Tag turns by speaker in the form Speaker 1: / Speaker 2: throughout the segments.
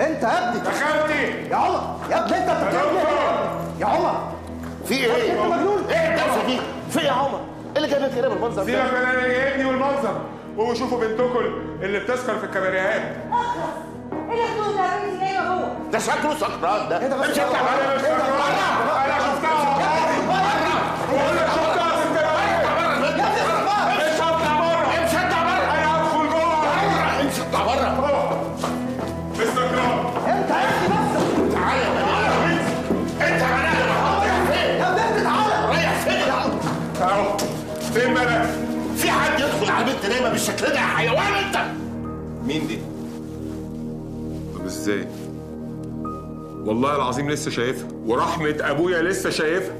Speaker 1: انت يا ابني
Speaker 2: يا خالتي
Speaker 1: يا عمر يا ابني انت بتتكلم ايه يا عمر
Speaker 3: في ايه؟
Speaker 1: انت مجنون
Speaker 3: ايه الدوشه دي؟ في ايه يا عمر؟ ايه اللي جايبك هنا بالمنظر
Speaker 2: سيبك
Speaker 3: ده؟
Speaker 2: من انا جايبني والمنظر وهو شوفوا بنتكم اللي بتسكر في الكباريهات
Speaker 4: ايه الخدود ده يا بنتي جايبه هو
Speaker 3: ده شكله سكران ده
Speaker 1: ايه ده بس
Speaker 3: امشي
Speaker 1: يا
Speaker 3: اطلع
Speaker 1: عمر؟
Speaker 2: انا مش
Speaker 3: بره
Speaker 2: فاكر انا شفتها بقول لك شفتها في الكباريهات مش هطلع بره
Speaker 3: امشي اطلع بره
Speaker 2: انا هدخل جوه
Speaker 3: امشي اطلع بره
Speaker 2: باستقرار
Speaker 1: انت يا ابني بس
Speaker 3: تعالى يا بني انت يا بني رايح فين؟
Speaker 1: يا ابني انت تعالى
Speaker 3: رايح فين يا عم؟
Speaker 2: اهو فين ملك
Speaker 3: في حد يدخل على البنت نايمه بالشكل ده يا حيوان انت؟
Speaker 2: مين دي؟ طب ازاي؟ والله العظيم لسه شايفها ورحمة أبويا لسه شايفها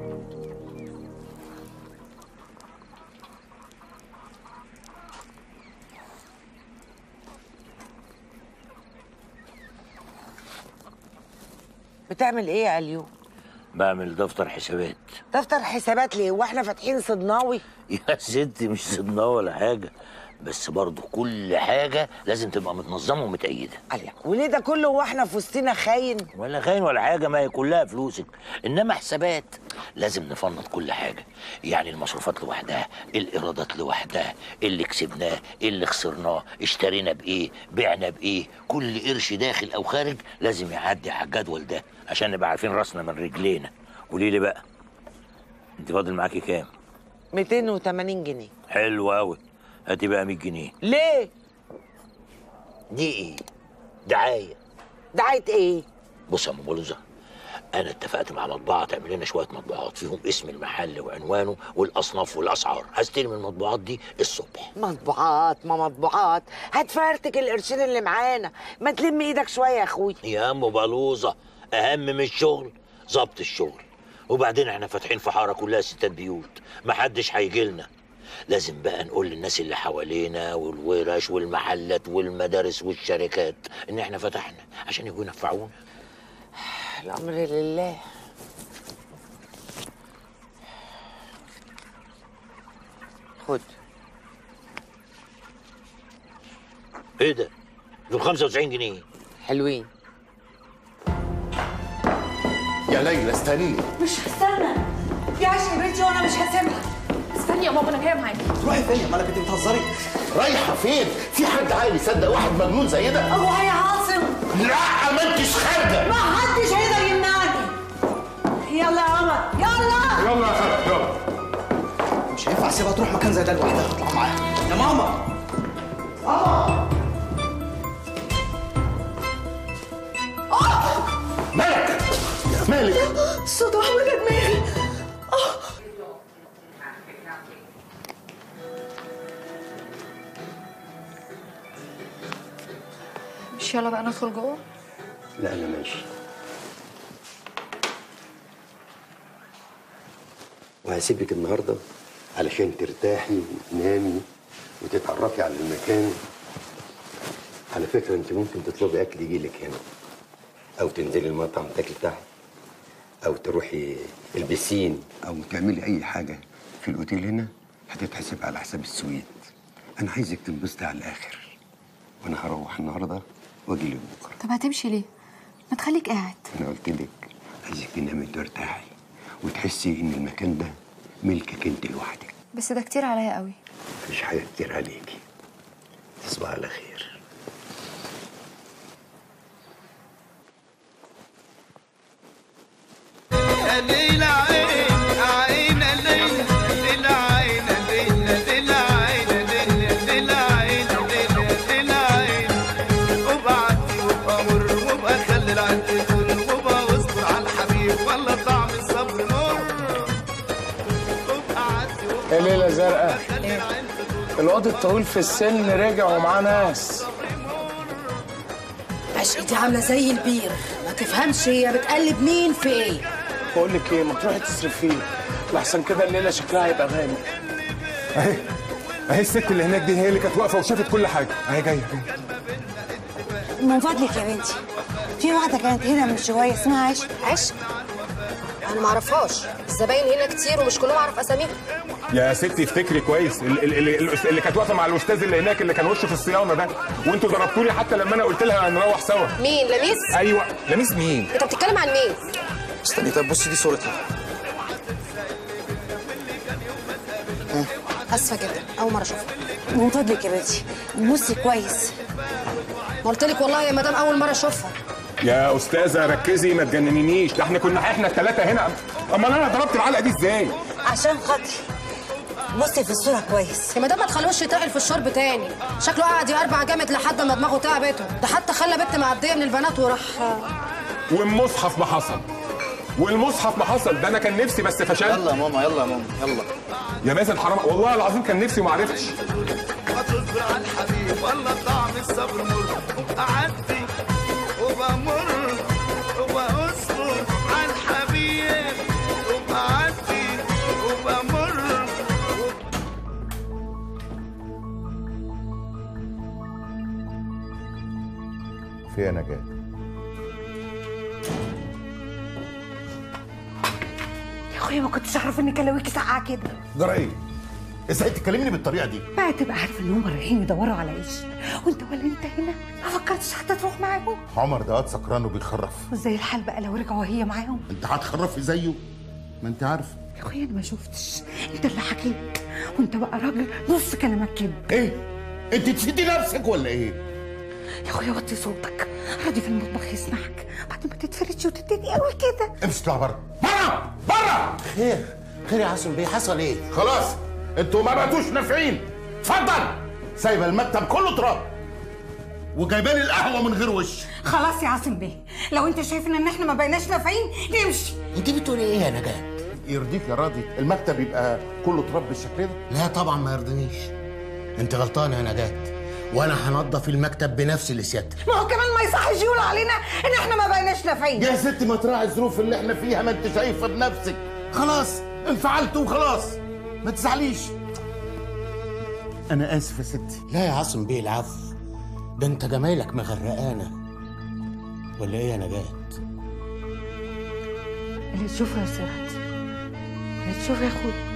Speaker 5: بتعمل ايه يا اليو
Speaker 6: بعمل دفتر حسابات
Speaker 5: دفتر حسابات ليه واحنا فاتحين صدناوي
Speaker 6: يا ستي مش صدناه ولا حاجة بس برضه كل حاجة لازم تبقى متنظمة ومتأيدة
Speaker 5: عليك وليه ده كله واحنا في وسطنا خاين
Speaker 6: ولا خاين ولا حاجة ما هي كلها فلوسك إنما حسابات لازم نفنط كل حاجة يعني المصروفات لوحدها الإيرادات لوحدها اللي كسبناه اللي خسرناه اشترينا بإيه بعنا بإيه كل قرش داخل أو خارج لازم يعدي على الجدول ده عشان نبقى عارفين راسنا من رجلينا قولي لي بقى انت فاضل معاكي كام
Speaker 5: 280 جنيه
Speaker 6: حلو قوي هاتي بقى 100 جنيه
Speaker 5: ليه
Speaker 6: دي ايه دعايه
Speaker 5: دعايه ايه
Speaker 6: بص يا ام بلوزه انا اتفقت مع مطبعه تعمل لنا شويه مطبوعات فيهم اسم المحل وعنوانه والاصناف والاسعار هستلم المطبوعات دي الصبح
Speaker 5: مطبوعات ما مطبوعات هتفرتك القرشين اللي معانا ما تلم ايدك شويه يا اخوي
Speaker 6: يا ام بلوزه اهم من الشغل ظبط الشغل وبعدين احنا فاتحين في حاره كلها ستات بيوت محدش هيجي لنا لازم بقى نقول للناس اللي حوالينا والورش والمحلات والمدارس والشركات ان احنا فتحنا عشان يجوا ينفعونا
Speaker 5: الامر لله خد
Speaker 6: ايه ده دول 95 جنيه
Speaker 5: حلوين
Speaker 3: يا ليلى استني
Speaker 4: مش هستنى دي عايشه يا بنتي وانا مش هسيبها
Speaker 7: استني يا ماما انا جايه معاكي
Speaker 1: تروحي فين يا مالك انت بتهزري
Speaker 3: رايحه فين؟ في حد عاقل يصدق واحد مجنون زي ده؟
Speaker 4: هو يا عاصم
Speaker 3: لا ما انتش خارجه
Speaker 4: ما حدش هيقدر يمنعني يلا يا عمر يلا
Speaker 2: يلا يا خالتي يلا
Speaker 1: مش هينفع اسيبها تروح مكان زي ده لوحدها اطلع معاها يا ماما
Speaker 3: مالك؟ مالك؟
Speaker 4: الصوت احمد دماغي
Speaker 7: مش يلا بقى ندخل جوه
Speaker 3: لا انا ماشي
Speaker 8: وهسيبك النهارده علشان ترتاحي وتنامي وتتعرفي على المكان على فكره انت ممكن تطلبي اكل يجيلك هنا او تنزلي المطعم تاكلي تحت او تروحي البسين او تعملي اي حاجه في الاوتيل هنا هتتحسب على حساب السويت انا عايزك تنبسطي على الاخر وانا هروح النهارده واجي لك بكره
Speaker 7: طب هتمشي ليه ما تخليك قاعد
Speaker 8: انا قلت لك عايزك تنامي ترتاحي وتحسي ان المكان ده ملكك انت لوحدك
Speaker 7: بس ده كتير عليا قوي
Speaker 8: مفيش حاجه كتير عليكي تصبح على خير
Speaker 9: ليلى عين عين ليلى ليلى عين ليلى ليلى عين ليلى ليلى عين ليلى ليلى عين وبعدي وابقى مر وابقى خلي العين تدور وابقى واصبر على الحبيب والله طعم الصبر مر وابقى عدي وابقى
Speaker 10: يا ليلة زرقاء
Speaker 9: خلي العين تدور
Speaker 10: الواد الطويل في السن رجع ومعاه ناس
Speaker 4: عشقتي عامله زي البير ما تفهمش هي بتقلب مين في ايه
Speaker 10: بقول لك ايه ما تروحي تصرف فيه لحسن كده الليله شكلها هيبقى غامق
Speaker 2: اهي اهي الست اللي هناك دي هي اللي كانت واقفه وشافت كل حاجه اهي جايه جايه
Speaker 4: من فضلك يا بنتي في واحده كانت هنا من شويه اسمها عشق
Speaker 11: عشق انا ما اعرفهاش الزباين هنا كتير ومش كلهم اعرف اساميهم
Speaker 2: يا ستي افتكري كويس ال- ال- ال- اللي كانت واقفه مع الاستاذ اللي هناك اللي كان وشه في الصيانه ده وانتوا ضربتوني حتى لما انا قلت لها نروح سوا
Speaker 11: مين لميس
Speaker 2: ايوه لميس مين
Speaker 11: انت بتتكلم عن مين
Speaker 1: استني طب بصي دي صورتها
Speaker 11: اسفه جدا اول مره اشوفها
Speaker 4: من فضلك يا بنتي بصي كويس
Speaker 11: ما قلت لك والله يا مدام اول مره اشوفها
Speaker 2: يا استاذه ركزي ما تجننينيش ده احنا كنا احنا الثلاثه هنا امال انا ضربت العلقه دي ازاي
Speaker 4: عشان خاطري بصي في الصورة كويس
Speaker 11: يا مدام ما تخلوش يتقل في الشرب تاني شكله قعد يقربع جامد لحد ما دماغه تعبته ده حتى خلى بنت معديه من البنات وراح
Speaker 2: والمصحف ما حصل والمصحف ما حصل ده انا كان نفسي بس فشلت
Speaker 1: يلا يا ماما يلا يا ماما يلا
Speaker 2: يا مازن حرام والله العظيم كان نفسي وما عرفتش
Speaker 9: وتصبر على الحبيب والله طعم الصبر مر أعدي وبمر وبأصبر على الحبيب وبعدي وبمر
Speaker 8: فيها نجاة
Speaker 4: يا اخويا ما كنتش اعرف ان كلاويكي ساقعه كده
Speaker 3: جرى ايه؟ ازاي تكلمني بالطريقه دي؟
Speaker 4: بقى تبقى عارف ان هم رايحين يدوروا على ايش وانت ولا انت هنا ما فكرتش حتى تروح معاهم
Speaker 3: عمر ده واد سكران وبيخرف
Speaker 4: وازاي الحال بقى لو رجعوا وهي معاهم
Speaker 3: انت هتخرفي زيه ما انت عارف
Speaker 4: يا اخويا انا ما شفتش انت اللي حكيت وانت بقى راجل نص كلامك كده
Speaker 3: ايه؟ انت تسيدي نفسك ولا ايه؟
Speaker 4: يا اخويا وطي صوتك راضي في المطبخ يسمعك بعد ما تتفرجش وتتني قوي كده
Speaker 3: امشي اطلع بره بره بره
Speaker 8: خير خير يا عاصم بيه حصل ايه؟
Speaker 3: خلاص انتوا ما بقتوش نافعين اتفضل سايبه المكتب كله تراب وجايبه لي القهوه من غير وش
Speaker 4: خلاص يا عاصم بيه لو انت شايف ان احنا ما بقيناش نافعين نمشي
Speaker 8: انت بتقولي ايه يا نجاة؟
Speaker 3: يرضيك يا راضي المكتب يبقى كله تراب بالشكل ده
Speaker 8: لا طبعا ما يرضينيش انت غلطانه يا نجاة وانا هنضف المكتب بنفسي لسيادتك
Speaker 4: ما هو كمان ما يصحش يقول علينا ان احنا ما بقيناش نافعين
Speaker 3: يا ست ما تراعي الظروف اللي احنا فيها ما انت شايفه بنفسك خلاص انفعلت وخلاص ما تزعليش انا اسف يا ستي
Speaker 8: لا يا عاصم بيه العفو ده انت جمايلك مغرقانه ولا ايه يا نجاة؟
Speaker 4: اللي تشوفه يا سرعتي اللي تشوفه يا اخويا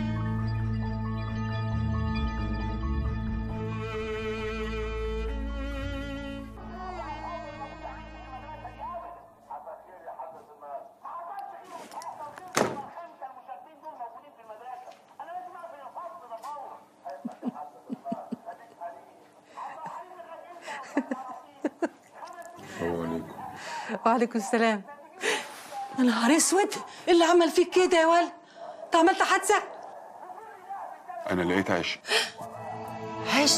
Speaker 12: وعليكم السلام يا نهار اسود إيه اللي عمل فيك كده يا ولد انت عملت حادثه
Speaker 2: انا لقيت عيش
Speaker 12: عايش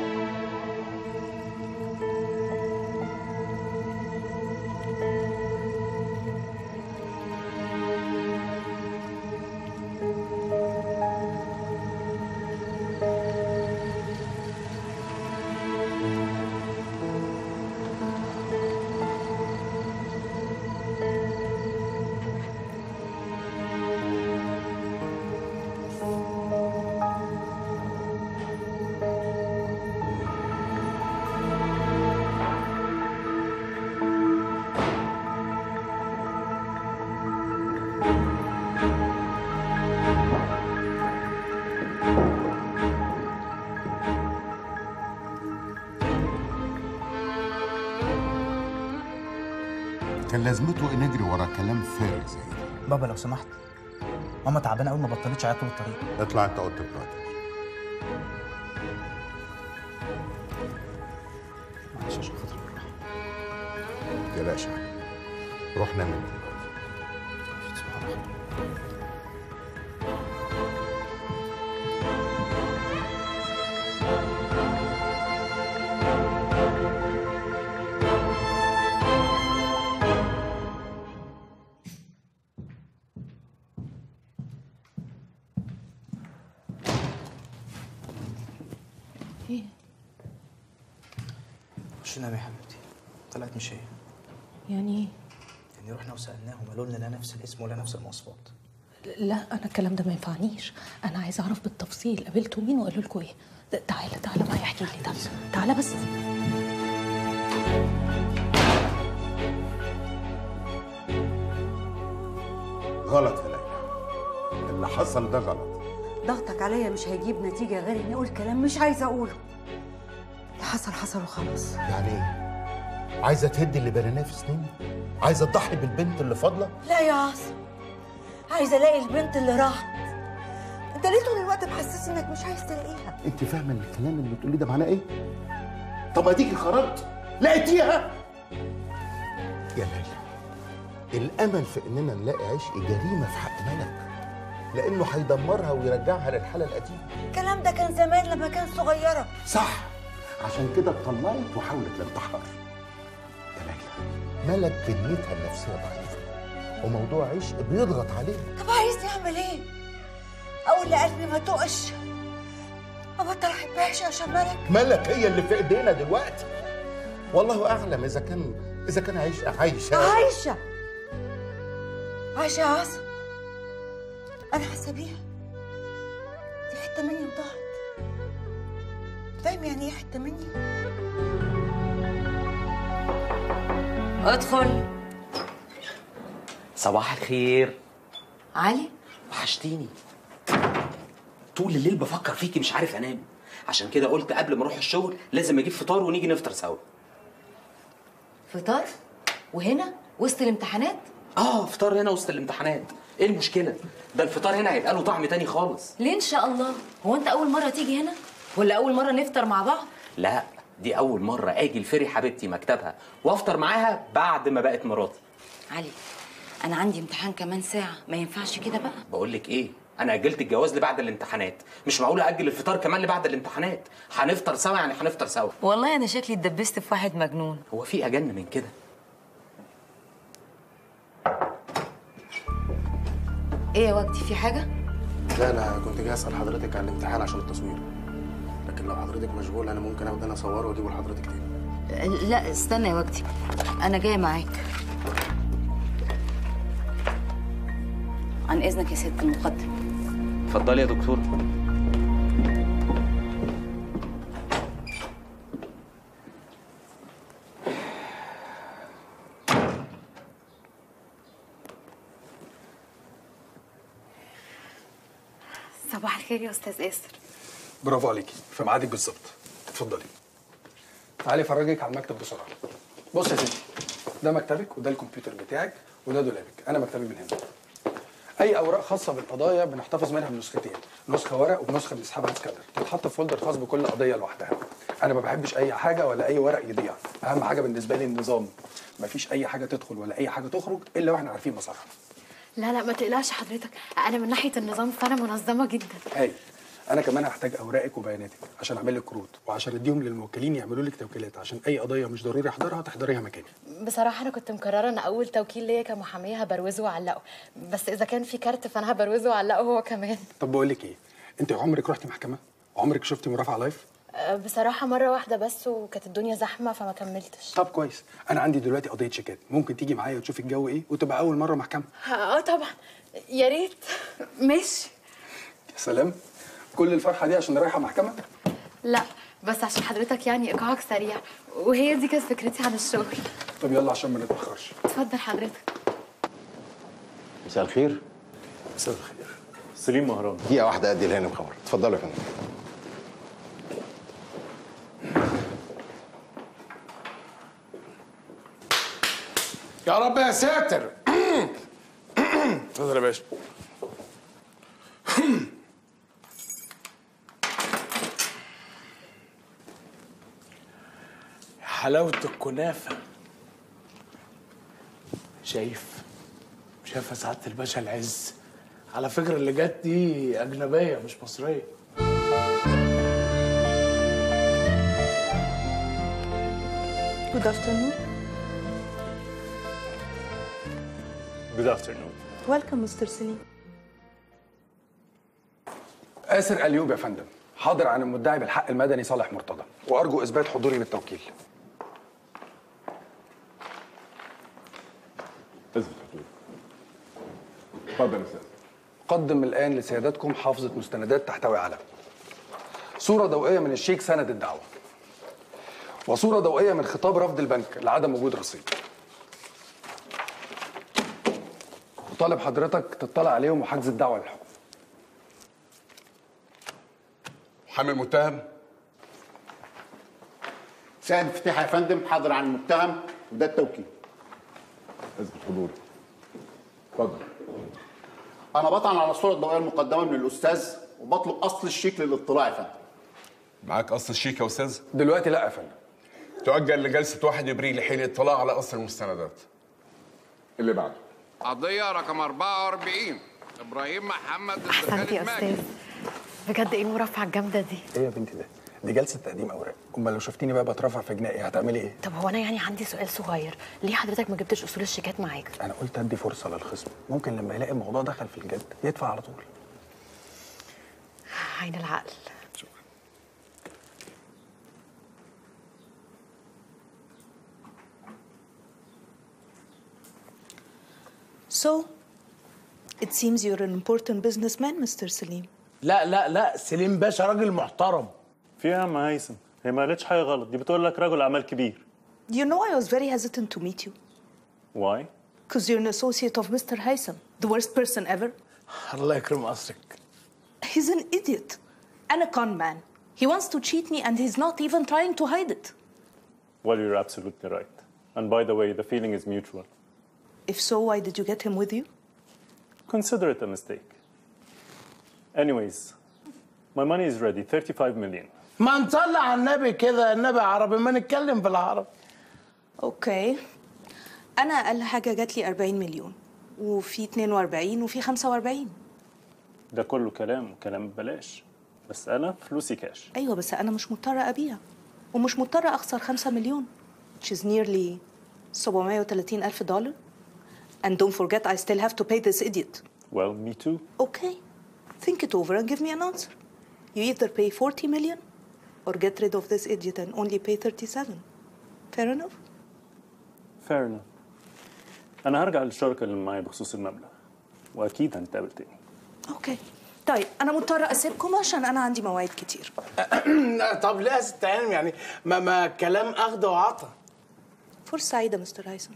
Speaker 3: كان لازمته إيه نجري ورا كلام فارغ زي ده
Speaker 1: بابا لو سمحت ماما تعبانه قوي ما بطلتش عيط طول الطريق
Speaker 3: اطلع انت اوضتك دلوقتي
Speaker 1: معلش عشان خاطري
Speaker 3: ما تقلقش يا حبيبي. روح نام انت
Speaker 12: ايه
Speaker 1: خش نام يا حبيبتي طلعت مش هي
Speaker 12: يعني ايه
Speaker 1: يعني رحنا وسالناهم قالوا لنا لا نفس الاسم ولا نفس المواصفات
Speaker 12: لا انا الكلام ده ما ينفعنيش انا عايزه اعرف بالتفصيل قابلتوا مين وقالوا لكم ايه ده- تعالى تعالى معايا احكي لي تعالى تعالى بس
Speaker 3: غلط يا ليلى اللي حصل ده غلط
Speaker 4: ضغطك عليا مش هيجيب نتيجه غير اني اقول كلام مش عايزه اقوله اللي حصل حصل وخلاص
Speaker 3: يعني ايه عايزه تهدي اللي بنيناه في سنين عايزه تضحي بالبنت اللي فاضله
Speaker 4: لا يا عاصم عايزه الاقي البنت اللي راحت انت ليه طول الوقت محسس انك مش عايز تلاقيها
Speaker 3: انت فاهمه ان الكلام اللي بتقوليه ده معناه ايه طب اديكي خرجت لقيتيها يا ليلى الامل في اننا نلاقي عشق جريمه في حق ملك لانه هيدمرها ويرجعها للحاله القديمه
Speaker 4: الكلام ده كان زمان لما كان صغيره
Speaker 3: صح عشان كده اتطلقت وحاولت الانتحار يا ليلى ملك بنيتها النفسيه ضعيفه وموضوع عشق بيضغط عليها
Speaker 4: طب عايزني اعمل ايه اقول لقلبي ما تقش ابطل احبهاش عشان ملك
Speaker 3: ملك هي اللي في ايدينا دلوقتي والله اعلم اذا كان اذا كان عايش عايشه
Speaker 4: عايشه عايشه يا عاصم انا حاسه بيها دي حته مني وضاعت فاهم يعني ايه حته مني
Speaker 13: ادخل
Speaker 1: صباح الخير
Speaker 13: علي
Speaker 1: وحشتيني طول الليل بفكر فيكي مش عارف انام عشان كده قلت قبل ما اروح الشغل لازم اجيب فطار ونيجي نفطر سوا
Speaker 13: فطار وهنا وسط الامتحانات
Speaker 1: اه فطار هنا وسط الامتحانات ايه المشكله ده الفطار هنا هيبقى له طعم تاني خالص
Speaker 13: ليه ان شاء الله هو انت اول مره تيجي هنا ولا اول مره نفطر مع بعض
Speaker 1: لا دي اول مره اجي لفري حبيبتي مكتبها وافطر معاها بعد ما بقت مراتي
Speaker 13: علي انا عندي امتحان كمان ساعه ما ينفعش كده بقى
Speaker 1: بقول لك ايه انا اجلت الجواز لبعد الامتحانات مش معقول اجل الفطار كمان لبعد الامتحانات هنفطر سوا يعني هنفطر سوا
Speaker 13: والله انا شكلي اتدبست في واحد مجنون
Speaker 1: هو في اجن من كده
Speaker 13: ايه يا وجدي في حاجه
Speaker 10: لا انا كنت جاي اسال حضرتك على الامتحان عشان التصوير لكن لو حضرتك مشغول انا ممكن اخد انا اصوره واجيبه لحضرتك تاني
Speaker 13: لا استنى يا وجدي انا جايه معاك عن اذنك يا ست المقدم
Speaker 1: اتفضلي يا دكتور
Speaker 7: صباح الخير يا استاذ ياسر
Speaker 14: برافو عليكي في ميعادك بالظبط اتفضلي تعالي افرجك على المكتب بسرعه بص يا ستي ده مكتبك وده الكمبيوتر بتاعك وده دولابك انا مكتبي من هنا اي اوراق خاصه بالقضايا بنحتفظ منها بنسختين نسخه ورق ونسخه بنسحبها سكانر تتحط في فولدر خاص بكل قضيه لوحدها انا ما بحبش اي حاجه ولا اي ورق يضيع اهم حاجه بالنسبه لي النظام مفيش اي حاجه تدخل ولا اي حاجه تخرج الا واحنا عارفين مصارها
Speaker 7: لا لا ما تقلقش حضرتك انا من ناحيه النظام فانا منظمه جدا
Speaker 14: هاي انا كمان هحتاج اوراقك وبياناتك عشان اعمل لك كروت وعشان اديهم للموكلين يعملوا لك توكيلات عشان اي قضيه مش ضروري احضرها تحضريها مكاني
Speaker 7: بصراحه انا كنت مقرره ان اول توكيل ليا كمحاميه هبروزه واعلقه بس اذا كان في كارت فانا هبروزه واعلقه هو كمان
Speaker 14: طب بقول لك ايه انت عمرك رحتي محكمه عمرك شفتي مرافعه لايف
Speaker 7: أه، بصراحه مره واحده بس وكانت الدنيا زحمه فما كملتش
Speaker 14: طب كويس انا عندي دلوقتي قضيه شيكات ممكن تيجي معايا وتشوفي الجو ايه وتبقى اول مره محكمه
Speaker 7: اه طبعا يا ريت ماشي
Speaker 14: يا سلام كل الفرحه دي عشان رايحه محكمه
Speaker 7: لا بس عشان حضرتك يعني ايقاعك سريع وهي دي كانت فكرتي عن الشغل
Speaker 14: طب يلا عشان ما نتاخرش
Speaker 7: اتفضل حضرتك
Speaker 8: مساء الخير
Speaker 14: مساء الخير
Speaker 8: سليم مهران دقيقة واحدة أدي الهانم خبر اتفضلوا يا فندم
Speaker 10: يا رب يا ساتر اتفضل يا باشا حلاوة الكنافة شايف شايف يا سعادة الباشا العز على فكرة اللي جت دي أجنبية مش مصرية
Speaker 4: Good afternoon.
Speaker 2: Good afternoon.
Speaker 12: Welcome, Mr. Selim.
Speaker 14: آسر أليوب يا فندم حاضر عن المدعي بالحق المدني صالح مرتضى وأرجو إثبات حضوري للتوكيل
Speaker 2: اتفضل يا استاذ
Speaker 14: قدم الآن لسيادتكم حافظة مستندات تحتوي على صورة ضوئية من الشيك سند الدعوة وصورة ضوئية من خطاب رفض البنك لعدم وجود رصيد وطالب حضرتك تطلع عليهم وحجز الدعوة للحكم
Speaker 15: حامل متهم
Speaker 3: سعد فتحي يا فندم حاضر عن المتهم وده التوكيل
Speaker 2: اثبت حضور اتفضل
Speaker 3: انا بطعن على الصوره الضوئيه المقدمه من الاستاذ وبطلب اصل الشيك للاطلاع يا فندم
Speaker 15: معاك اصل الشيك يا استاذ
Speaker 14: دلوقتي لا يا فندم
Speaker 15: تؤجل لجلسه 1 ابريل لحين الاطلاع على اصل المستندات
Speaker 2: اللي بعده
Speaker 16: قضية رقم 44 إبراهيم محمد
Speaker 7: احسنت يا استاذ بجد ايه المرافعه الجامده دي
Speaker 14: ايه يا بنتي ده دي جلسه تقديم اوراق امال لو شفتيني بقى بترفع في جنائي هتعملي ايه
Speaker 7: طب هو انا يعني عندي سؤال صغير ليه حضرتك ما جبتش اصول الشيكات معاك
Speaker 14: انا قلت ادي فرصه للخصم ممكن لما يلاقي الموضوع دخل في الجد يدفع على طول
Speaker 7: عين العقل
Speaker 17: So, it seems you're an important businessman, Mr. Salim.
Speaker 18: لا لا لا سليم باشا راجل محترم
Speaker 19: في ايه يا عم هيثم هي ما قالتش حاجه غلط دي بتقول لك رجل اعمال كبير
Speaker 17: You know, I was very hesitant to meet you
Speaker 19: واي
Speaker 17: because you're an associate of Mr. Haytham, the worst person ever.
Speaker 18: الله يكرم قصرك
Speaker 17: He's an idiot and a con man. He wants to cheat me and he's not even trying to hide it.
Speaker 19: well you're absolutely right and by the way the feeling is mutual
Speaker 17: If so, why did you get him with you?
Speaker 19: consider it a mistake anyways my money is ready 35 million
Speaker 18: ما نصلي على النبي كده النبي عربي ما نتكلم بالعربي
Speaker 17: اوكي انا اقل حاجه جات لي 40 مليون وفي 42 وفي 45
Speaker 19: ده كله كلام كلام ببلاش بس انا فلوسي كاش
Speaker 17: ايوه بس انا مش مضطره ابيع ومش مضطره اخسر 5 مليون which is nearly 730 الف دولار and don't forget I still have to pay this idiot
Speaker 19: well me too
Speaker 17: okay think it over and give me an answer you either pay 40 million or get rid of this idiot and only pay 37 fair enough
Speaker 19: fair enough انا هرجع للشركه اللي معايا بخصوص المبلغ واكيد هنتقابل تاني
Speaker 17: اوكي طيب انا مضطره اسيبكم عشان انا عندي مواعيد كتير
Speaker 18: طب ليه يا ست هانم يعني ما ما كلام اخد وعطا
Speaker 17: فرصه سعيده مستر هيثم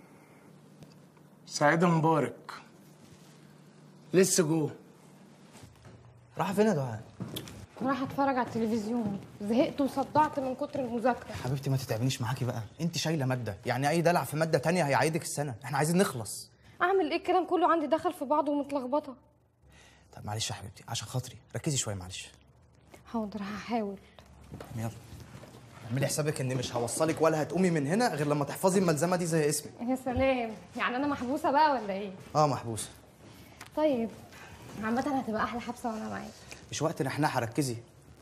Speaker 18: سعيد مبارك لسه جوه
Speaker 20: راح فين يا دعاء؟
Speaker 11: راح اتفرج على التلفزيون زهقت وصدعت من كتر المذاكره
Speaker 20: حبيبتي ما تتعبنيش معاكي بقى انت شايله ماده يعني اي دلع في ماده تانية هيعيدك السنه احنا عايزين نخلص
Speaker 11: اعمل ايه الكلام كله عندي دخل في بعضه ومتلخبطه
Speaker 20: طب معلش يا حبيبتي عشان خاطري ركزي شويه معلش
Speaker 11: حاضر هحاول
Speaker 20: يلا اعملي حسابك اني مش هوصلك ولا هتقومي من هنا غير لما تحفظي الملزمه دي زي اسمك
Speaker 11: يا سلام يعني انا محبوسه بقى ولا ايه
Speaker 20: اه محبوسه
Speaker 11: طيب عامه هتبقى احلى حبسه وانا معاك
Speaker 20: مش وقت نحنحه ركزي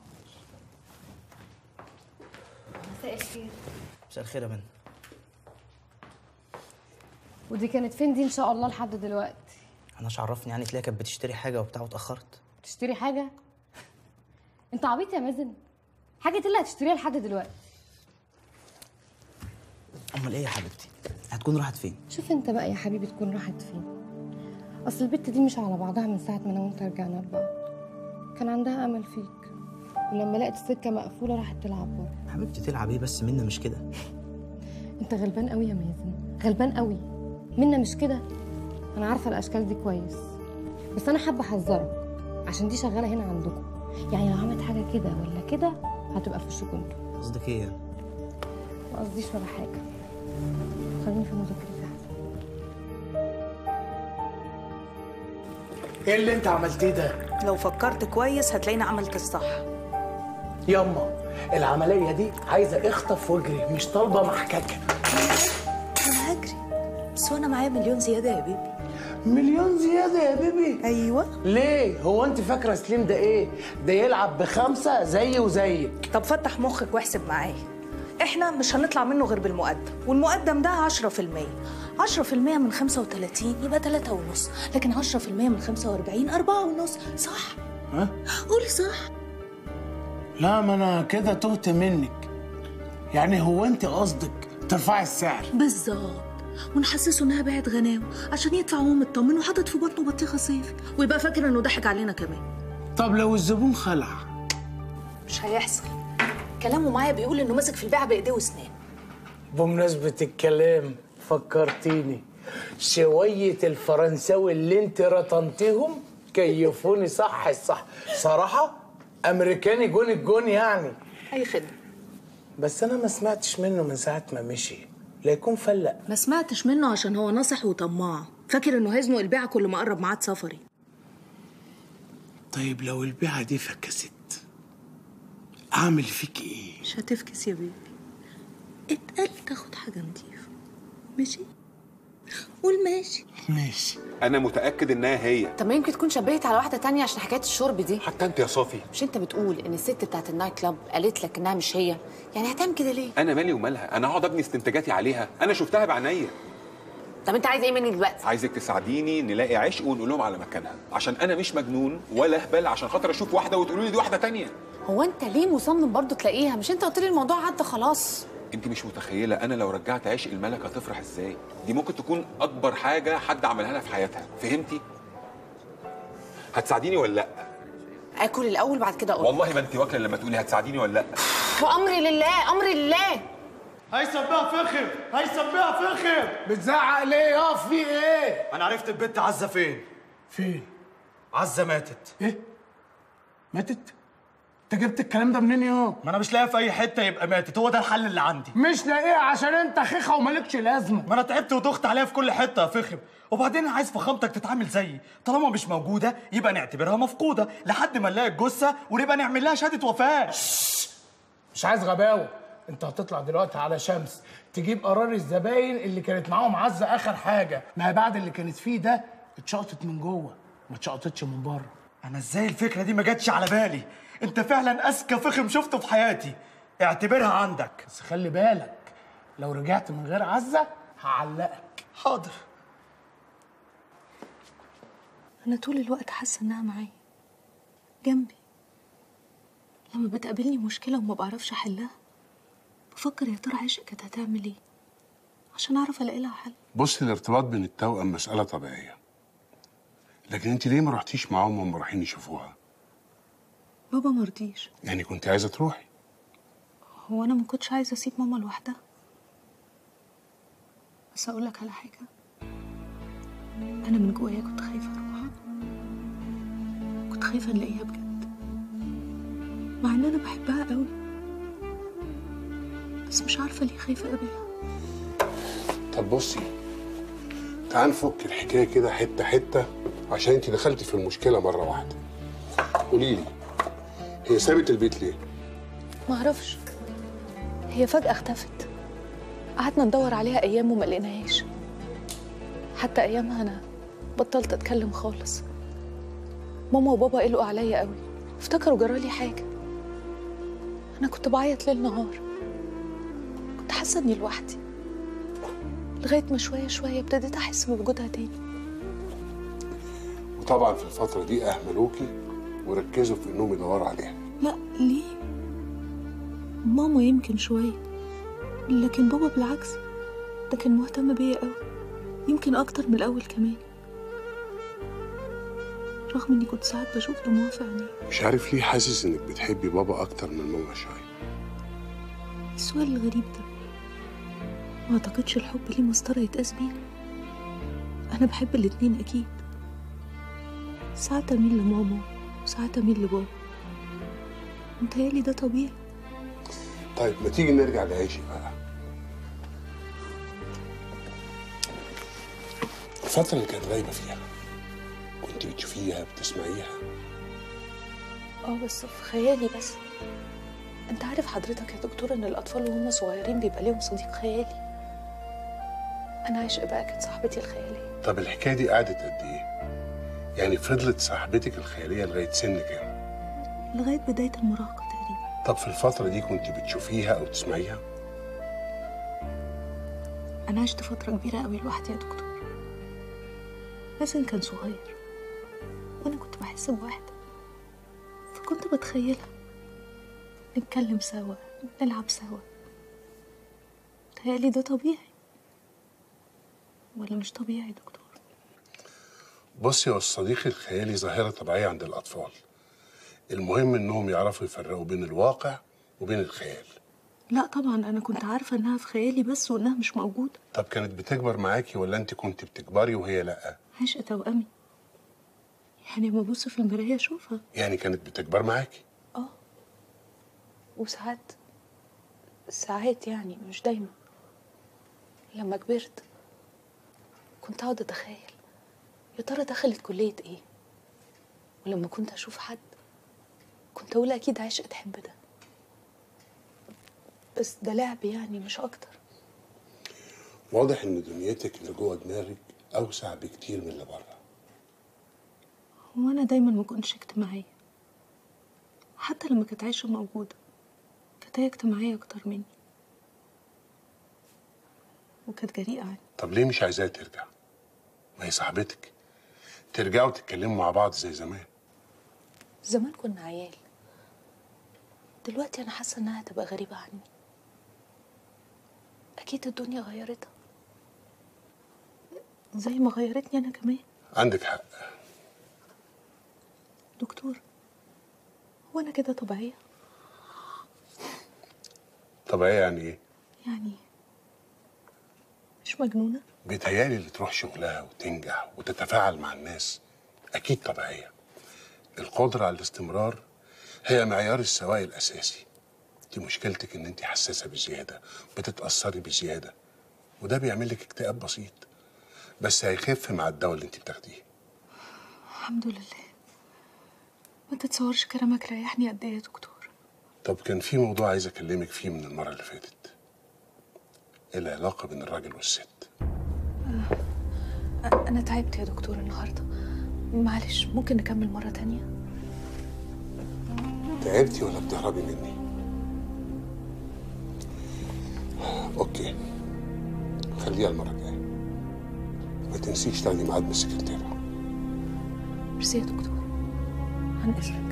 Speaker 11: مساء الخير
Speaker 20: مساء الخير يا منى
Speaker 11: ودي كانت فين دي ان شاء الله لحد دلوقتي
Speaker 20: انا مش عرفني يعني تلاقيها كانت بتشتري حاجه وبتاع واتاخرت
Speaker 11: تشتري حاجه انت عبيط يا مازن حاجه إيه اللي هتشتريها لحد دلوقتي
Speaker 20: امال ايه يا حبيبتي هتكون راحت فين
Speaker 11: شوف انت بقى يا حبيبي تكون راحت فين اصل البت دي مش على بعضها من ساعه ما انا وانت رجعنا لبعض كان عندها امل فيك ولما لقت السكه مقفوله راحت تلعب بره
Speaker 20: حبيبتي تلعب ايه بس منا مش كده
Speaker 11: انت غلبان قوي يا مازن غلبان قوي منا مش كده انا عارفه الاشكال دي كويس بس انا حابه احذرك عشان دي شغاله هنا عندكم يعني لو عملت حاجه كده ولا كده هتبقى في وشكم انتوا
Speaker 20: قصدك ايه يعني
Speaker 11: ما قصديش ولا حاجه خليني في مذاكرتي
Speaker 18: ايه اللي انت عملتيه ده
Speaker 17: لو فكرت كويس هتلاقيني عملت الصح
Speaker 18: ياما العمليه دي عايزه اخطف واجري مش طالبه محككه
Speaker 17: انا هجري بس وانا معايا مليون زياده يا بيبي
Speaker 18: مليون زياده يا بيبي
Speaker 17: ايوه
Speaker 18: ليه هو انت فاكره سليم ده ايه ده يلعب بخمسه زي وزيك
Speaker 17: طب فتح مخك واحسب معايا احنا مش هنطلع منه غير بالمقدم والمقدم ده 10% 10% من 35 يبقى 3 ونص لكن 10% من 45 4 ونص صح
Speaker 18: ها
Speaker 17: قولي صح
Speaker 18: لا ما انا كده تهت منك يعني هو انت قصدك ترفعي السعر
Speaker 17: بالظبط ونحسسه انها باعت غناوه عشان يدفع وهو مطمن وحاطط في بطنه بطيخه صيفي ويبقى فاكر انه ضحك علينا كمان
Speaker 18: طب لو الزبون خلع
Speaker 17: مش هيحصل كلامه معايا بيقول انه ماسك في البيعه بايديه واسنان
Speaker 18: بمناسبة الكلام فكرتيني شوية الفرنساوي اللي انت رطنتيهم كيفوني صح الصح صراحة امريكاني جون الجون يعني
Speaker 17: اي خدمه
Speaker 18: بس انا ما سمعتش منه من ساعه ما مشي لا يكون فلق
Speaker 17: ما سمعتش منه عشان هو ناصح وطماع فاكر انه هيزنق البيعه كل ما قرب ميعاد سفري
Speaker 18: طيب لو البيعه دي فكست اعمل فيك ايه
Speaker 17: مش هتفكس يا بيبي اتقل تاخد حاجه نضيفه ماشي قول ماشي
Speaker 2: ماشي
Speaker 21: انا متاكد انها هي
Speaker 13: طب ما يمكن تكون شبهت على واحده تانية عشان حكايه الشرب دي
Speaker 21: حتى انت يا صافي
Speaker 13: مش انت بتقول ان الست بتاعت النايت كلاب قالت لك انها مش هي يعني هتعمل كده ليه
Speaker 21: انا مالي ومالها انا هقعد ابني استنتاجاتي عليها انا شفتها بعينيا
Speaker 13: طب انت عايز ايه مني دلوقتي
Speaker 21: عايزك تساعديني نلاقي عشق ونقول لهم على مكانها عشان انا مش مجنون ولا اهبل عشان خاطر اشوف واحده وتقولوا لي دي واحده تانية
Speaker 13: هو انت ليه مصمم برضو تلاقيها مش انت قلت لي الموضوع عدى خلاص
Speaker 21: انت مش متخيله انا لو رجعت عشق الملك هتفرح ازاي دي ممكن تكون اكبر حاجه حد عملها لها في حياتها فهمتي هتساعديني ولا لا
Speaker 13: اكل الاول بعد كده اقول
Speaker 21: والله ما انت واكله لما تقولي هتساعديني ولا لا
Speaker 13: وامري لله امري لله
Speaker 22: هيثم بيها فخم هيثم بيها فخم
Speaker 18: بتزعق ليه يا في ايه
Speaker 22: انا عرفت البت عزه فين
Speaker 18: فين
Speaker 22: عزه ماتت
Speaker 18: ايه ماتت انت جبت الكلام ده منين يا
Speaker 22: ما انا مش لاقيها في اي حته يبقى ماتت هو ده الحل اللي عندي
Speaker 18: مش لاقيها عشان انت خيخه ومالكش لازمه
Speaker 22: ما انا تعبت وضغط عليها في كل حته يا فخم وبعدين انا عايز فخامتك تتعامل زيي طالما مش موجوده يبقى نعتبرها مفقوده لحد ما نلاقي الجثه ونبقى نعمل لها شهاده وفاه
Speaker 18: مش عايز غباوه انت هتطلع دلوقتي على شمس تجيب قرار الزباين اللي كانت معاهم عزه اخر حاجه ما هي بعد اللي كانت فيه ده اتشقطت من جوه ما اتشقطتش من بره
Speaker 22: انا ازاي الفكره دي ما جاتش على بالي انت فعلا اذكى فخم شفته في حياتي اعتبرها عندك
Speaker 18: بس خلي بالك لو رجعت من غير عزه هعلقك
Speaker 22: حاضر
Speaker 17: انا طول الوقت حاسه انها معايا جنبي لما بتقابلني مشكله وما بعرفش احلها بفكر يا ترى عشق كانت هتعمل ايه عشان اعرف الاقي لها حل
Speaker 23: بص الارتباط بين التوأم مسألة طبيعية لكن انت ليه ما رحتيش معاهم وهم رايحين يشوفوها؟
Speaker 17: بابا مرضيش
Speaker 23: يعني كنت عايزة تروحي
Speaker 17: هو انا ما كنتش عايزه اسيب ماما لوحدها بس اقول لك على حاجه انا من جوايا كنت خايفه اروح كنت خايفه نلاقيها بجد مع ان انا بحبها قوي بس مش عارفه ليه خايفه اقابلها
Speaker 23: طب بصي تعال نفك الحكاية كده حتة حتة عشان انت دخلتي في المشكلة مرة واحدة قولي لي هي سابت البيت ليه؟
Speaker 17: ما اعرفش هي فجأة اختفت قعدنا ندور عليها أيام وما لقيناهاش حتى أيامها أنا بطلت أتكلم خالص ماما وبابا قلقوا عليا قوي افتكروا جرالي حاجة أنا كنت بعيط ليل نهار كنت حاسة إني لوحدي لغاية ما شوية شوية ابتديت أحس بوجودها تاني
Speaker 23: وطبعا في الفترة دي أهملوكي وركزوا في إنهم يدوروا عليها
Speaker 17: لا ليه ماما يمكن شوية لكن بابا بالعكس ده كان مهتم بيا قوي يمكن أكتر من الأول كمان رغم إني كنت ساعات بشوف دموع في عينيه
Speaker 23: مش عارف ليه حاسس إنك بتحبي بابا أكتر من ماما شوية
Speaker 17: السؤال الغريب ده ما أعتقدش الحب ليه مسطرة يتقاس بيها أنا بحب الاتنين أكيد ساعات أميل لماما وساعات أميل لبابا متهيألي ده طبيعي
Speaker 23: طيب ما تيجي نرجع لعيشي بقى الفترة اللي كانت غايبة فيها كنت بتشوفيها بتسمعيها
Speaker 17: اه بس في خيالي بس انت عارف حضرتك يا دكتور ان الاطفال وهم صغيرين بيبقى ليهم صديق خيالي انا عشق بقى كانت صاحبتي الخياليه
Speaker 23: طب الحكاية دي قعدت قد إيه؟ يعني فضلت صاحبتك الخيالية لغاية سن كام؟
Speaker 17: لغايه بدايه المراهقه تقريبا
Speaker 23: طب في الفترة دي كنت بتشوفيها أو تسمعيها؟
Speaker 17: انا عشت فتره كبيره قوي لوحدي يا دكتور حسن كان صغير وانا كنت بحس بوحده فكنت بتخيلها نتكلم سوا نلعب سوا متهيألي ده طبيعي ولا مش طبيعي يا دكتور
Speaker 23: بصي هو الصديق الخيالي ظاهرة طبيعية عند الأطفال المهم إنهم يعرفوا يفرقوا بين الواقع وبين الخيال
Speaker 17: لا طبعا انا كنت عارفه انها في خيالي بس وانها مش موجوده
Speaker 23: طب كانت بتكبر معاكي ولا أنت كنت بتكبري وهي لأ؟
Speaker 17: عشق توأمي يعني لما ابص في المرايه اشوفها
Speaker 23: يعني كانت بتكبر معاكي
Speaker 17: اه وساعات ساعات يعني مش دايما لما كبرت كنت اقعد اتخيل يا ترى دخلت كلية ايه ولما كنت اشوف حد كنت اقول اكيد عشقة تحب ده بس ده لعب يعني مش اكتر
Speaker 23: واضح ان دنيتك اللي جوه دماغك اوسع بكتير من اللي بره
Speaker 17: هو انا دايما ما كنتش اجتماعية حتى لما كانت عايشة موجودة كانت هي اجتماعية اكتر مني وكانت جريئة عني
Speaker 23: طب ليه مش عايزاها ترجع ما هي صاحبتك ترجعوا تتكلموا مع بعض زي زمان
Speaker 17: زمان كنا عيال دلوقتي انا حاسه انها هتبقى غريبه عني اكيد الدنيا غيرتها زي ما غيرتني انا كمان
Speaker 23: عندك حق
Speaker 17: دكتور هو انا كده طبيعيه
Speaker 23: طبيعية يعني ايه
Speaker 17: يعني مش مجنونه
Speaker 23: بيتهيألي اللي تروح شغلها وتنجح وتتفاعل مع الناس أكيد طبيعية القدرة على الاستمرار هي معيار السواء الأساسي دي مشكلتك إن أنت حساسة بزيادة بتتأثري بزيادة وده بيعمل لك اكتئاب بسيط بس هيخف مع الدواء اللي أنت بتاخديه
Speaker 17: الحمد لله ما تتصورش كلامك ريحني قد ايه يا دكتور
Speaker 23: طب كان في موضوع عايز أكلمك فيه من المرة اللي فاتت العلاقة بين الراجل والست
Speaker 17: أ- انا تعبت يا دكتور النهارده معلش ممكن نكمل مره تانية
Speaker 23: تعبتي ولا بتهربي مني؟ اوكي خليها المرة الجاية ما تنسيش تاخدي ميعاد من السكرتيرة
Speaker 17: ميرسي يا دكتور عن اذنك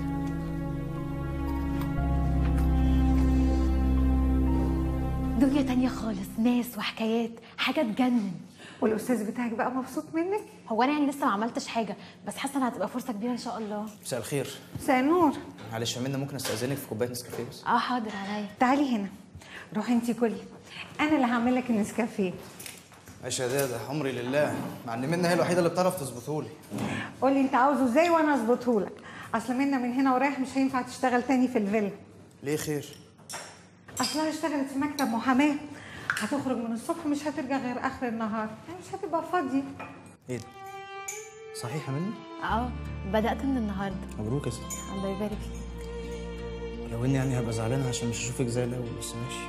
Speaker 7: دنيا تانية خالص ناس وحكايات حاجة تجنن
Speaker 4: والاستاذ بتاعك بقى مبسوط منك
Speaker 7: هو انا يعني لسه ما عملتش حاجة بس حاسة انها هتبقى فرصة كبيرة ان شاء الله
Speaker 20: مساء الخير
Speaker 4: مساء النور
Speaker 20: معلش يا منى ممكن استاذنك في كوبايه نسكافيه بس
Speaker 7: اه حاضر عليا
Speaker 4: تعالي هنا روحي انتي كلي انا اللي هعمل لك النسكافيه
Speaker 20: ماشي يا دادا امري لله مع ان منى هي الوحيده اللي بتعرف تظبطهولي
Speaker 4: قولي انت عاوزه ازاي وانا اظبطه لك اصل منا من هنا ورايح مش هينفع تشتغل تاني في الفيلا
Speaker 20: ليه خير
Speaker 4: اصلها اشتغلت في مكتب محاماه هتخرج من الصبح مش هترجع غير اخر النهار يعني مش هتبقى فاضيه
Speaker 20: ايه ده صحيح يا منى
Speaker 7: اه بدأت من النهاردة
Speaker 20: مبروك يا ستي
Speaker 7: الله يبارك فيك
Speaker 20: لو اني يعني هبقى زعلان عشان مش هشوفك زي الاول بس ماشي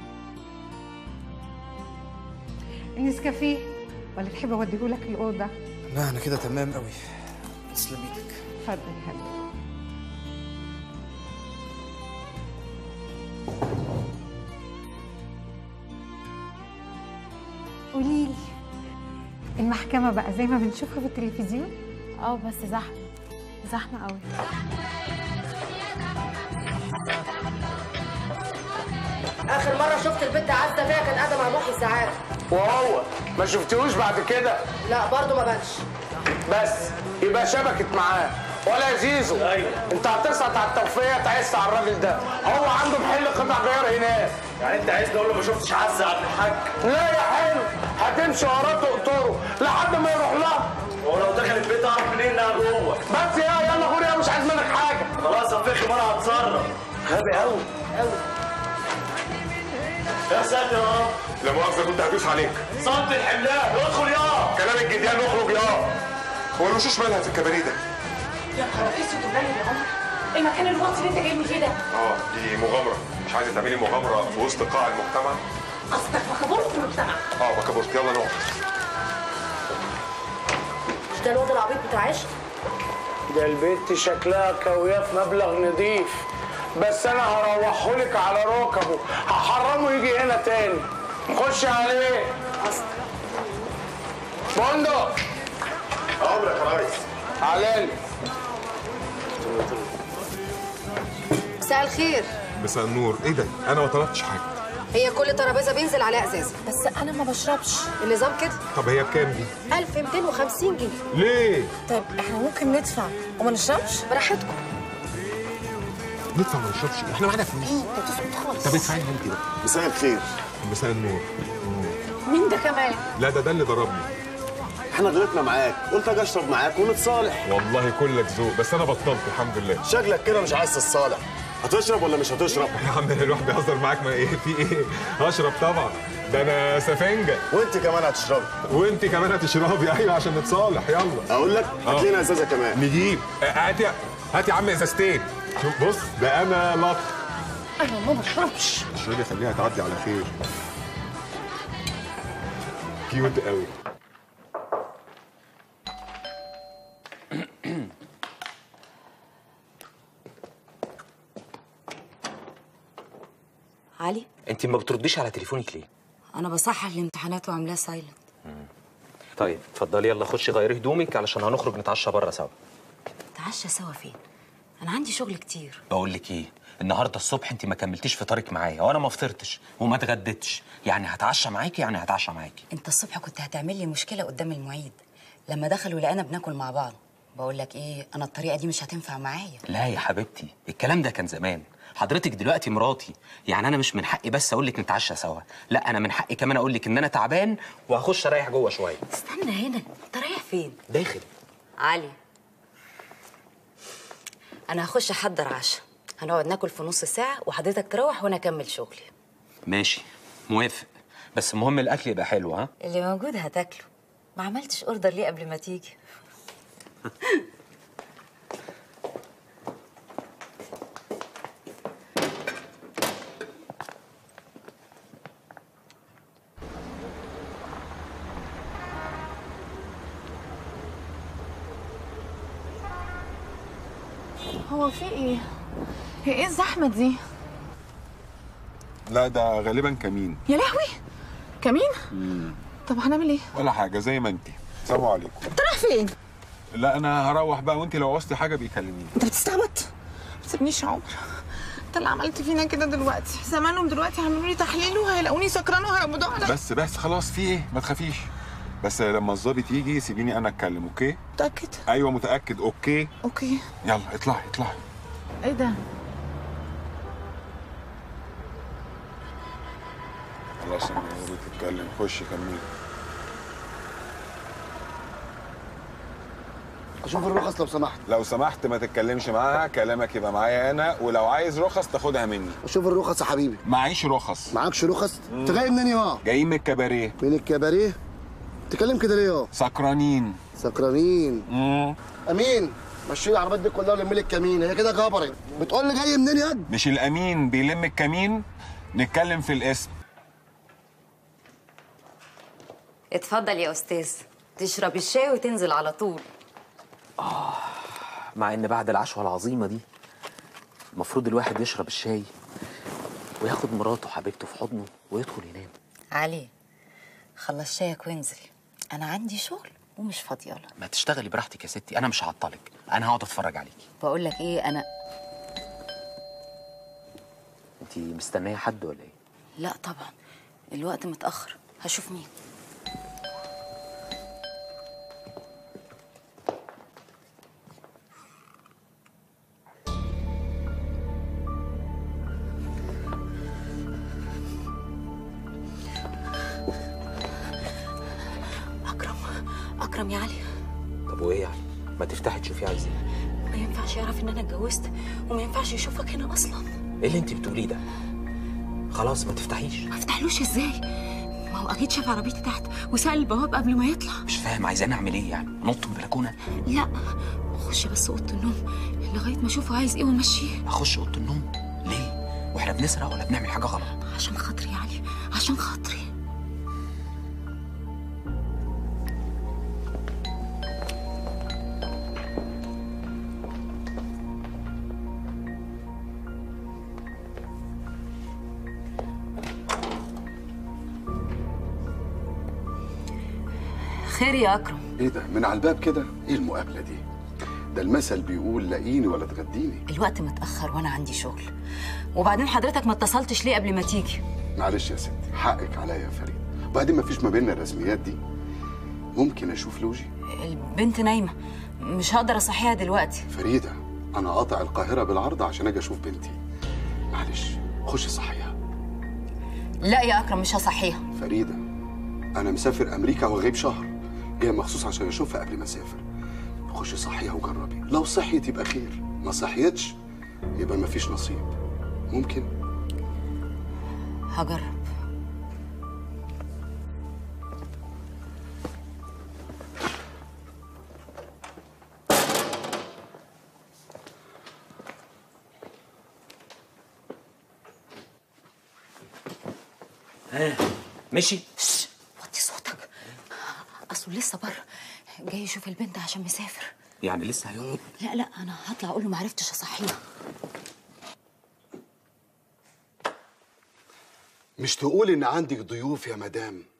Speaker 4: النسكافيه ولا تحب اوديهولك الاوضه
Speaker 20: لا انا كده تمام قوي تسلم ايدك
Speaker 4: اتفضل يا حبيبي قولي لي المحكمة بقى زي ما بنشوفها في التلفزيون؟
Speaker 7: اه بس زحمة زحمة قوي
Speaker 5: اخر مره شفت البنت عزه فيها كانت قاعده مع محي ساعات
Speaker 18: وهو ما شفتوش بعد كده
Speaker 5: لا برضه ما بانش
Speaker 18: بس يبقى شبكت معاه ولا يا زيزو ايوه انت هتسقط على التوفيه تعس على الراجل ده هو عنده محل قطع غيار هناك
Speaker 22: يعني انت عايز تقول له ما شفتش عزه عبد الحاج
Speaker 18: لا يا حلو هتمشي وراه تقطره لحد ما يروح لها
Speaker 22: هو لو دخل البيت اعرف منين انها جوه
Speaker 18: بس يا يلا غوري أنا مش عايز منك حاجه
Speaker 22: خلاص يا فخم انا هتصرف غبي قوي قوي يا ساتر يا رب
Speaker 2: لا مؤاخذة كنت هدوس عليك
Speaker 22: صد الحملان ادخل يا
Speaker 2: كلام الجديان نخرج يا هو الوشوش مالها في الكباريه ده؟
Speaker 5: يا نهار اسود وبلد يا عمر المكان الواطي اللي انت جايبني فيه ده
Speaker 2: اه دي مغامرة مش عايزة تعملي مغامرة في وسط قاع المجتمع؟
Speaker 5: قصدك مخبرة المجتمع
Speaker 2: اه بكبرت يلا نقعد
Speaker 5: مش ده الواد العبيط بتاع عشق
Speaker 18: ده البنت شكلها كاوية في مبلغ نضيف بس انا هروحهولك على ركبه هحرمه يجي هنا تاني خش عليه بندق
Speaker 2: امرك يا ريس
Speaker 18: علالي
Speaker 5: مساء الخير
Speaker 2: مساء النور ايه ده؟ انا ما طلبتش حاجة
Speaker 5: هي كل ترابيزه بينزل عليها ازازه بس انا ما بشربش النظام كده
Speaker 2: طب هي بكام دي؟
Speaker 5: 1250 جنيه
Speaker 2: ليه؟
Speaker 5: طيب احنا ممكن ندفع وما نشربش براحتكم
Speaker 2: ندفع ما نشربش احنا معانا فلوس
Speaker 5: انت تسكت خالص
Speaker 2: طب ادفعي لهم كده مساء الخير مساء النور
Speaker 5: مين ده كمان
Speaker 2: لا ده ده اللي ضربني
Speaker 6: احنا غلطنا معاك قلت اجي اشرب معاك ونتصالح
Speaker 2: والله كلك ذوق بس انا بطلت الحمد لله
Speaker 6: شكلك كده مش عايز تتصالح هتشرب ولا مش هتشرب
Speaker 2: يا عم الواحد بيهزر معاك ما ايه في ايه هشرب طبعا ده انا سفنجه
Speaker 6: وانت كمان هتشربي
Speaker 2: وانت كمان هتشربي ايوه عشان نتصالح يلا
Speaker 6: اقول لك هات لنا ازازه كمان
Speaker 2: نجيب آه، هات يا هات يا عم ازازتين شوف بص ده انا لط
Speaker 12: انا ما بشربش
Speaker 2: اشربي خليها تعدي على خير كيوت قوي
Speaker 1: علي
Speaker 8: انت ما بترديش على تليفونك ليه
Speaker 1: انا بصحح الامتحانات وعاملاها سايلنت
Speaker 8: طيب اتفضلي يلا خشي غيري هدومك علشان هنخرج نتعشى بره سوا
Speaker 1: نتعشى سوا فين انا عندي شغل كتير
Speaker 8: بقول لك ايه النهارده الصبح انت ما كملتيش فطارك معايا وانا ما فطرتش وما اتغديتش يعني هتعشى معاكي يعني هتعشى معاكي
Speaker 1: انت الصبح كنت هتعمل لي مشكله قدام المعيد لما دخلوا لقينا بناكل مع بعض بقول لك ايه انا الطريقه دي مش هتنفع معايا
Speaker 8: لا يا حبيبتي الكلام ده كان زمان حضرتك دلوقتي مراتي يعني انا مش من حقي بس اقول لك نتعشى سوا لا انا من حقي كمان اقول لك ان انا تعبان وهخش اريح جوه شويه
Speaker 1: استنى هنا انت رايح فين
Speaker 8: داخل
Speaker 1: علي انا هخش احضر عشاء هنقعد ناكل في نص ساعه وحضرتك تروح وانا اكمل شغلي
Speaker 8: ماشي موافق بس المهم الاكل يبقى حلو ها
Speaker 1: اللي موجود هتاكله ما عملتش اوردر ليه قبل ما تيجي
Speaker 9: هو في ايه؟ هي ايه الزحمة دي؟
Speaker 15: لا ده غالبا كمين
Speaker 9: يا لهوي كمين؟ طب هنعمل ايه؟
Speaker 15: ولا حاجه زي ما انت سلام عليكم
Speaker 9: انت رايح فين؟
Speaker 15: لا انا هروح بقى وانت لو عوزتي حاجه بيكلميني
Speaker 9: انت بتستعبط؟ ما تسيبنيش يا عمر انت اللي عملت فينا كده دلوقتي زمانهم دلوقتي هيعملوا لي تحليل وهيلاقوني سكرانه وهيقبضوا عليا
Speaker 15: بس بس خلاص في ايه ما تخافيش بس لما الظابط يجي سيبيني انا اتكلم اوكي
Speaker 9: متأكد؟
Speaker 15: ايوه متاكد اوكي
Speaker 9: اوكي
Speaker 15: يلا اطلعي اطلعي
Speaker 9: ايه ده؟
Speaker 15: خلاص انا تتكلم خش كملي
Speaker 6: اشوف الرخص لو سمحت
Speaker 15: لو سمحت ما تتكلمش معاها كلامك يبقى معايا انا ولو عايز رخص تاخدها مني
Speaker 6: اشوف الرخص يا حبيبي
Speaker 15: معيش رخص
Speaker 6: معكش رخص انت جاي منين يا
Speaker 15: جاي من الكباريه
Speaker 6: من الكباريه تتكلم كده ليه يا
Speaker 15: سكرانين
Speaker 6: سكرانين امين مشي لي العربيات دي كلها ولم لي الكمين هي كده جبرت بتقول لي جاي منين يا
Speaker 15: مش الامين بيلم الكمين نتكلم في الاسم
Speaker 1: اتفضل يا استاذ تشرب الشاي وتنزل على طول
Speaker 8: مع ان بعد العشوه العظيمه دي المفروض الواحد يشرب الشاي وياخد مراته حبيبته في حضنه ويدخل ينام
Speaker 1: علي خلص شايك وانزل انا عندي شغل ومش فاضيه له
Speaker 8: ما تشتغلي براحتك يا ستي انا مش هعطلك انا هقعد اتفرج عليكي
Speaker 1: بقول لك ايه انا
Speaker 8: انت مستنيه حد ولا ايه
Speaker 1: لا طبعا الوقت متاخر هشوف مين اكرم اكرم يا علي
Speaker 8: طب وايه يعني ما تفتحي تشوفي عايز ايه
Speaker 1: ما ينفعش يعرف ان انا اتجوزت وما ينفعش يشوفك هنا اصلا
Speaker 8: ايه اللي انت بتقوليه ده خلاص ما تفتحيش
Speaker 1: ما افتحلوش ازاي ما هو اكيد شاف عربيتي تحت وسال البواب قبل ما يطلع
Speaker 8: مش فاهم عايزاني اعمل ايه يعني انط من البلكونه
Speaker 1: لا خش بس اوضه النوم لغايه ما اشوفه عايز ايه وامشيه
Speaker 8: اخش اوضه النوم ليه واحنا بنسرق ولا بنعمل حاجه غلط
Speaker 1: عشان خاطري يا علي عشان خاطري خير يا اكرم
Speaker 23: ايه ده من على الباب كده ايه المقابله دي ده المثل بيقول لاقيني ولا تغديني
Speaker 1: الوقت متاخر وانا عندي شغل وبعدين حضرتك ما اتصلتش ليه قبل ما تيجي
Speaker 23: معلش يا ستي حقك عليا يا فريد وبعدين ما فيش ما بيننا الرسميات دي ممكن اشوف لوجي
Speaker 1: البنت نايمه مش هقدر اصحيها دلوقتي
Speaker 23: فريده انا قاطع القاهره بالعرض عشان اجي اشوف بنتي معلش خش صحيها
Speaker 1: لا يا اكرم مش هصحيها
Speaker 23: فريده انا مسافر امريكا وغيب شهر جاي مخصوص عشان اشوفها قبل ما اسافر خش صحيها وجربي لو صحيت يبقى خير ما صحيتش يبقى مفيش نصيب ممكن
Speaker 1: هجرب
Speaker 8: ها مشي
Speaker 1: وطي صوتك اصله لسه بره جاي يشوف البنت عشان مسافر
Speaker 8: يعني لسه هيقعد
Speaker 1: لا لا انا هطلع اقول له ما عرفتش اصحيها
Speaker 23: مش تقول ان عندك ضيوف يا مدام